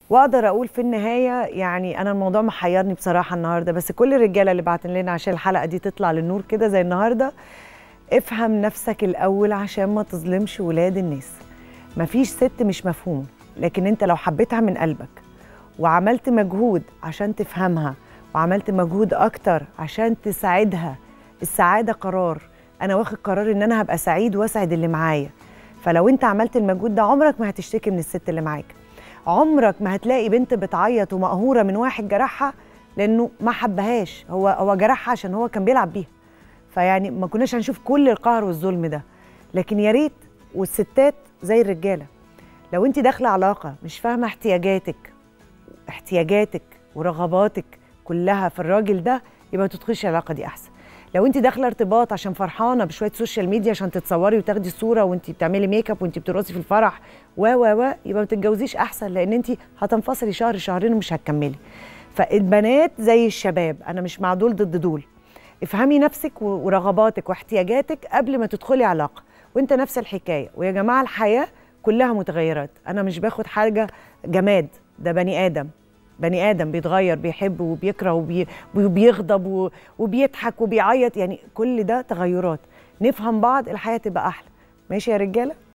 واقدر اقول في النهايه يعني انا الموضوع محيرني بصراحه النهارده بس كل الرجاله اللي بعتن لنا عشان الحلقه دي تطلع للنور كده زي النهارده افهم نفسك الاول عشان ما تظلمش ولاد الناس مفيش ست مش مفهومه لكن انت لو حبيتها من قلبك وعملت مجهود عشان تفهمها وعملت مجهود اكتر عشان تساعدها السعاده قرار انا واخد قرار ان انا هبقى سعيد واسعد اللي معايا فلو انت عملت المجهود ده عمرك ما هتشتكي من الست اللي معاك عمرك ما هتلاقي بنت بتعيط ومقهوره من واحد جرحها لانه ما حبهاش هو هو جرحها عشان هو كان بيلعب بيها فيعني ما كناش هنشوف كل القهر والظلم ده لكن يا ريت والستات زي الرجاله لو انت داخله علاقه مش فاهمه احتياجاتك احتياجاتك ورغباتك كلها في الراجل ده يبقى ما تدخليش العلاقه دي احسن لو انت داخله ارتباط عشان فرحانه بشويه سوشيال ميديا عشان تتصوري وتاخدي صوره وانت بتعملي ميك اب وانت بترقصي في الفرح و و و يبقى ما تتجوزيش احسن لان انت هتنفصلي شهر شهرين ومش هتكملي فالبنات زي الشباب انا مش مع دول ضد دول افهمي نفسك ورغباتك واحتياجاتك قبل ما تدخلي علاقه وانت نفس الحكايه ويا جماعه الحياه كلها متغيرات انا مش باخد حاجه جماد ده بني ادم بني ادم بيتغير بيحب وبيكره وبي وبيغضب وبيضحك وبيعيط يعني كل ده تغيرات نفهم بعض الحياه تبقى احلى ماشي يا رجاله